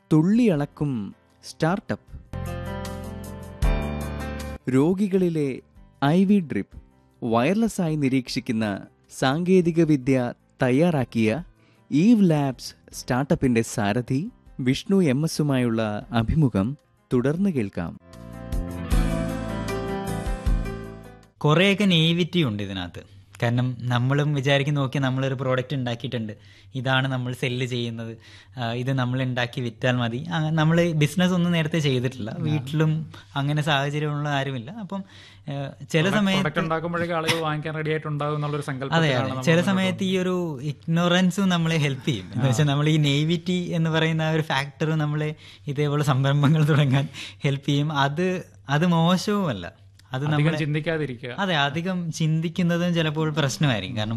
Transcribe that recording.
തുള്ളിയളക്കും startup രോഗികളിലെ I V drip വയർലെസ്സായി നിരീക്ഷിക്കുന്ന സാങ്കേതികവിദ്യ തയ്യാറാക്കിയ ഈവ് ലാബ്സ് സ്റ്റാർട്ടപ്പിന്റെ സാരഥി വിഷ്ണു എം എസുമായുള്ള അഭിമുഖം തുടർന്ന് കേൾക്കാം കുറേയൊക്കെ നെയ്വിറ്റി ഉണ്ട് ഇതിനകത്ത് കാരണം നമ്മളും വിചാരിക്കും നോക്കി നമ്മളൊരു പ്രോഡക്റ്റ് ഉണ്ടാക്കിയിട്ടുണ്ട് ഇതാണ് നമ്മൾ സെല്ല് ചെയ്യുന്നത് ആ, ഇത് നമ്മൾ ഉണ്ടാക്കി വിറ്റാൽ മതി നമ്മൾ ബിസിനസ് ഒന്നും നേരത്തെ ചെയ്തിട്ടില്ല വീട്ടിലും അങ്ങനെ സാഹചര്യമുള്ള ആരുമില്ല അപ്പം ആ, ചില സമയത്ത് പ്രൊഡക്റ്റ് ഉണ്ടാക്കുമ്പോഴേക്കും ആളുകൾ വാങ്ങിക്കാൻ റെഡി ആയിട്ടുണ്ടാകും എന്നുള്ളൊരു അതെ സങ്കല്പത്തിലാണ് അതെ നമ്മൾ ചില സമയത്ത് ഈ ഒരു ഇഗ്നോറൻസും നമ്മളെ ഹെൽപ്പ് ചെയ്യും എന്ന് വെച്ചാൽ നമ്മൾ ഈ നെയ്വിറ്റി എന്ന് പറയുന്ന ആ ഒരു ഫാക്ടർ നമ്മളെ ഇതേപോലെ സംരംഭങ്ങൾ തുടങ്ങാൻ ഹെൽപ്പ് ചെയ്യും അത് അത് മോശവുമല്ല അത് അധികം നമ്മളെ ചിന്തിക്കാതിരിക്കുക അതെ അധികം ചിന്തിക്കുന്നതും ചിലപ്പോൾ പ്രശ്നമായിരിക്കും കാരണം